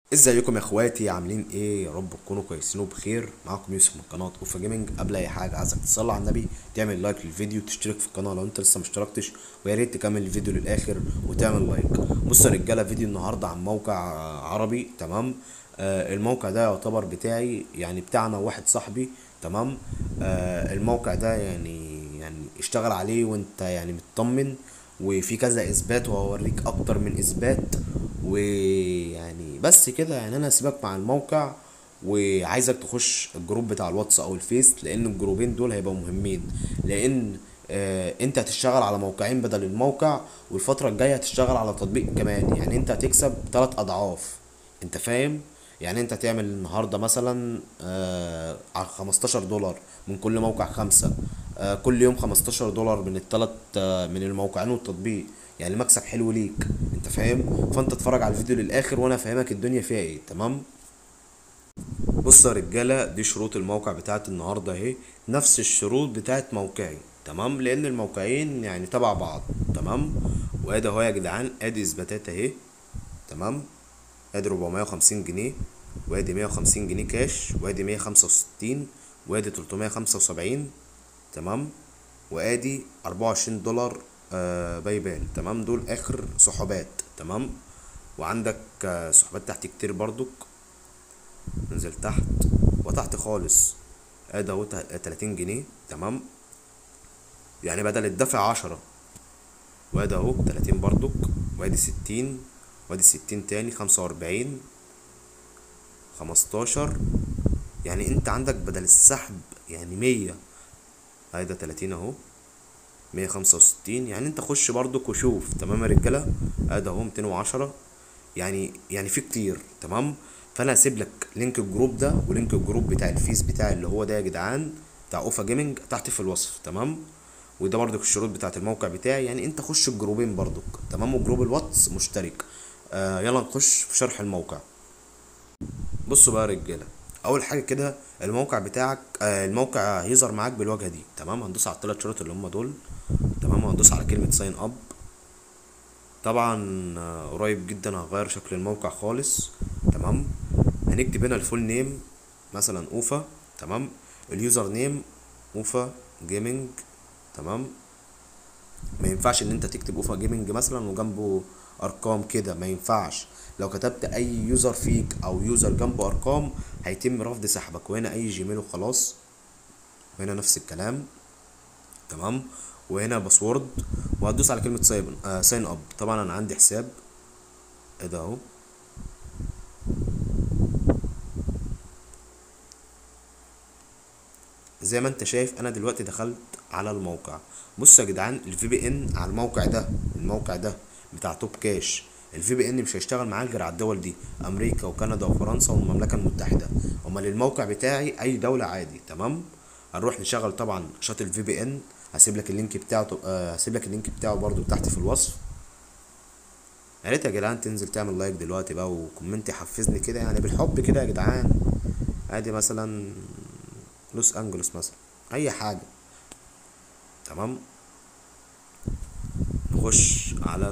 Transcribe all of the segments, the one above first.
ازيكم يا اخواتي عاملين ايه يا رب تكونوا كويسين وبخير معاكم يوسف من قناه اوفا جيمنج قبل اي حاجه عايزك تصلي على النبي تعمل لايك للفيديو تشترك في القناه لو انت لسه مشتركتش ويا ريت تكمل الفيديو للاخر وتعمل لايك بص يا رجاله فيديو النهارده عن موقع عربي تمام آه الموقع ده يعتبر بتاعي يعني بتاعنا واحد صاحبي تمام آه الموقع ده يعني يعني اشتغل عليه وانت يعني مطمن وفي كذا اثبات وهوريك اكتر من اثبات ويعني بس كده يعني انا هسيبك مع الموقع وعايزك تخش الجروب بتاع الواتس او الفيس لان الجروبين دول هيبقوا مهمين لان آه انت هتشتغل على موقعين بدل الموقع والفترة الجاية هتشتغل على تطبيق كمان يعني انت هتكسب تلات اضعاف انت فاهم يعني انت تعمل النهارده مثلا آه على 15 دولار من كل موقع خمسة آه كل يوم 15 دولار من التلات آه من الموقعين والتطبيق يعني مكسب حلو ليك انت فاهم فانت اتفرج على الفيديو للاخر وانا افهمك الدنيا فيها ايه تمام بص يا رجاله دي شروط الموقع بتاعت النهارده اهي نفس الشروط بتاعت موقعي تمام لان الموقعين يعني تبع بعض تمام وادي اهو يا جدعان ادي اثباتات اهي تمام ادي 450 جنيه وادي 150 جنيه كاش وادي 165 وادي 375 تمام وادي 24 دولار آه باي بال تمام دول اخر سحوبات تمام وعندك آه سحوبات تحت كتير برضك ننزل تحت وتحت خالص ادي اهو 30 جنيه تمام يعني بدل الدفع 10 وادي اهو 30 برضك وادي 60 وادي 60 تاني 45 15 يعني انت عندك بدل السحب يعني 100 هيدا 30 اهو 165 يعني انت خش برضك وشوف تمام يا رجاله ادي اهو 210 يعني يعني في كتير تمام فانا هسيب لك لينك الجروب ده ولينك الجروب بتاع الفيس بتاعي اللي هو ده يا جدعان بتاع اوفا جيمنج تحت في الوصف تمام وده برضك الشروط بتاعت الموقع بتاعي يعني انت خش الجروبين برضك تمام وجروب الواتس مشترك آه يلا نخش في شرح الموقع بصوا بقى يا رجاله اول حاجه كده الموقع بتاعك آه الموقع هيظهر معاك بالواجهه دي تمام هندوس على الثلاث شروط اللي هم دول تمام وهندوس على كلمه ساين اب طبعا آه قريب جدا هغير شكل الموقع خالص تمام هنكتب هنا الفول نيم مثلا اوفا تمام اليوزر نيم اوفا جيمنج تمام ما ينفعش ان انت تكتب اوفا جيمنج مثلا وجنبه ارقام كده ما ينفعش لو كتبت اي يوزر فيك او يوزر جنبه ارقام هيتم رفض سحبك وهنا اي جيميل وخلاص وهنا نفس الكلام تمام وهنا باسورد وهتدوس على كلمه ساين آه ساين اب طبعا انا عندي حساب ايه ده اهو زي ما انت شايف انا دلوقتي دخلت على الموقع بص يا جدعان الفي بي ان على الموقع ده الموقع ده بتاع توب كاش الفي بي ان مش هيشتغل معاك غير على الدول دي امريكا وكندا وفرنسا والمملكه المتحده امال الموقع بتاعي اي دوله عادي تمام هنروح نشغل طبعا شاط الفي بي ان هسيب لك اللينك بتاعه آه هسيب لك اللينك بتاعه برضو تحت في الوصف يا ريت يا جدعان تنزل تعمل لايك دلوقتي بقى وكومنت يحفزني كده يعني بالحب كده يا جدعان ادي مثلا لوس انجلوس مثلا اي حاجه تمام نخش على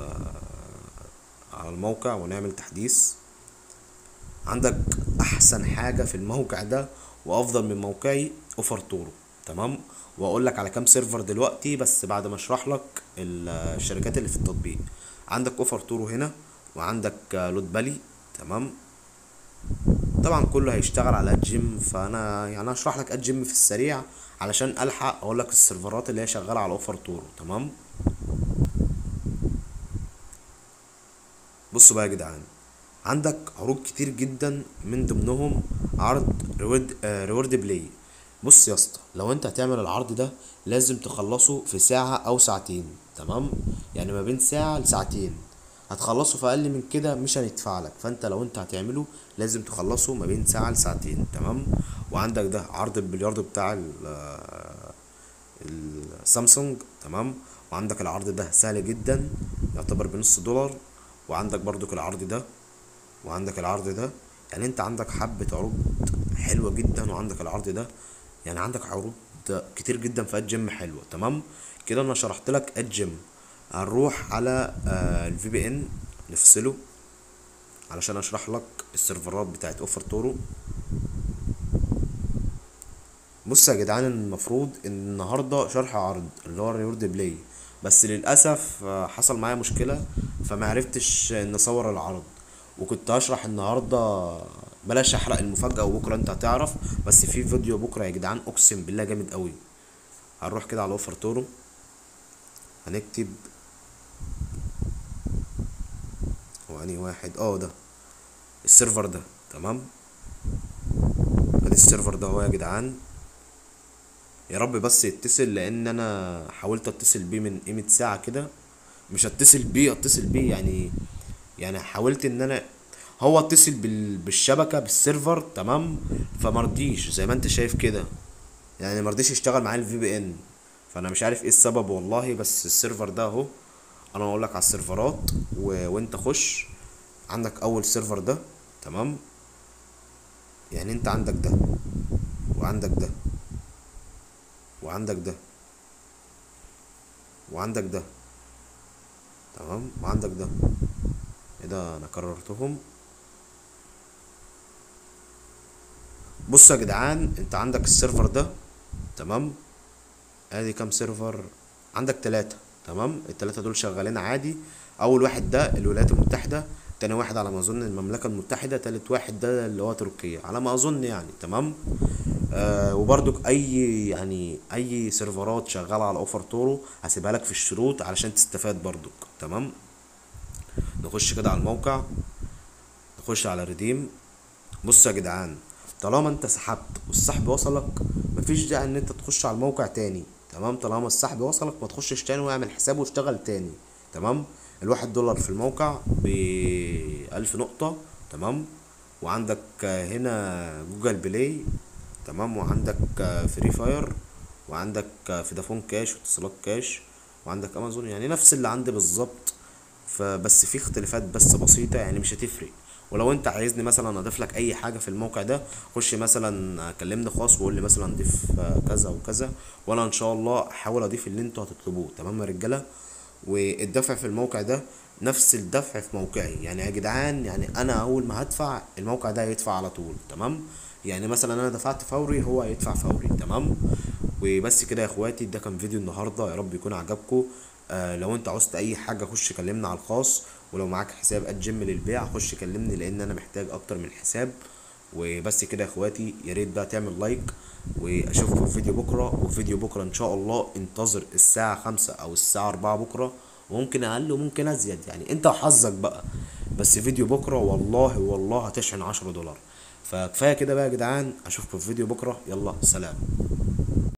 على الموقع ونعمل تحديث عندك احسن حاجه في الموقع ده وافضل من موقعي اوفر تورو تمام واقول لك على كام سيرفر دلوقتي بس بعد ما اشرح لك الشركات اللي في التطبيق عندك اوفر تورو هنا وعندك لود بالي تمام طبعا كله هيشتغل على الجيم فانا يعني هشرح لك الجيم في السريع علشان الحق اقول لك السيرفرات اللي هي شغاله على اوفر تورو تمام بصوا بقى يا جدعان عندك عروض كتير جدا من ضمنهم عرض ريورد آه ريورد بلاي بص يا اسطى لو انت هتعمل العرض ده لازم تخلصه في ساعة او ساعتين تمام يعني ما بين ساعة لساعتين هتخلصه في اقل من كده مش هندفع لك فانت لو انت هتعمله لازم تخلصه ما بين ساعة لساعتين تمام وعندك ده عرض البلياردو بتاع السامسونج تمام وعندك العرض ده سهل جدا يعتبر بنص دولار وعندك برضك العرض ده وعندك العرض ده يعني انت عندك حبة عروض حلوة جدا وعندك العرض ده يعني عندك عروض كتير جدا في الجيم حلوة تمام كده انا شرحت لك الجيم هنروح على الفي بي ان نفصله علشان اشرح لك السيرفرات بتاعت اوفر تورو بص يا جدعان المفروض ان النهارده شرح عرض اللي هو الريورد بلاي بس للاسف آه، حصل معايا مشكله فما عرفتش نصور العرض وكنت هشرح النهارده بلاش احرق المفاجاه وبكره انت هتعرف بس في فيديو بكره يا جدعان اقسم بالله جامد قوي هنروح كده على اوفر تورو هنكتب هو انهي واحد اه ده السيرفر ده تمام ادي السيرفر ده اهو يا جدعان يا رب بس يتصل لان انا حاولت اتصل بيه من قيمة ساعة كده مش اتصل بيه اتصل بيه يعني يعني حاولت ان انا هو اتصل بال... بالشبكة بالسيرفر تمام فمرضيش زي ما انت شايف كده يعني مرضيش يشتغل معايا الفي بي ان فانا مش عارف ايه السبب والله بس السيرفر ده اهو انا اقول لك على السيرفرات و... وانت خش عندك اول سيرفر ده تمام يعني انت عندك ده وعندك ده وعندك ده وعندك ده تمام وعندك ده ايه ده انا كررتهم بصوا يا جدعان انت عندك السيرفر ده تمام ادي كام سيرفر عندك تلاتة تمام التلاتة دول شغالين عادي اول واحد ده الولايات المتحدة تاني واحد على ما اظن المملكة المتحدة تالت واحد ده اللي هو تركيا على ما اظن يعني تمام آه وبرضك اي يعني اي سيرفرات شغالة على اوفر تورو هسيبها لك في الشروط علشان تستفاد برضك تمام نخش كده على الموقع نخش على ريديم بص يا جدعان طالما انت سحبت والسحب وصلك مفيش داعي ان انت تخش على الموقع تاني تمام طالما السحب وصلك ما تخشش تاني واعمل حساب واشتغل تاني تمام الواحد دولار في الموقع بألف نقطة تمام وعندك هنا جوجل بلاي تمام وعندك فري فاير وعندك فودافون كاش واتصالات كاش وعندك امازون يعني نفس اللي عندي بالظبط فبس في اختلافات بس بسيطة يعني مش هتفرق ولو انت عايزني مثلا اضيف لك اي حاجة في الموقع ده خش مثلا كلمني خاص وقول لي مثلا ضيف كذا وكذا وانا ان شاء الله احاول اضيف اللي انتوا هتطلبوه تمام يا رجالة والدفع في الموقع ده نفس الدفع في موقعي يعني يا جدعان يعني انا اول ما هدفع الموقع ده هيدفع على طول تمام يعني مثلا انا دفعت فوري هو هيدفع فوري تمام وبس كده يا اخواتي ده كان فيديو النهارده يا رب يكون عجبكم آه لو انت عوزت اي حاجه خش كلمنا على الخاص ولو معاك حساب اتجم للبيع خش كلمني لان انا محتاج اكتر من حساب وبس كده يا اخواتي يا ريت بقى تعمل لايك واشوفكم في فيديو بكره وفيديو بكره ان شاء الله انتظر الساعه خمسة او الساعه أربعة بكره وممكن اقل وممكن ازيد يعني انت وحظك بقى بس فيديو بكره والله والله هتشحن عشرة دولار فكفايه كده بقى يا جدعان اشوفكم في فيديو بكره يلا سلام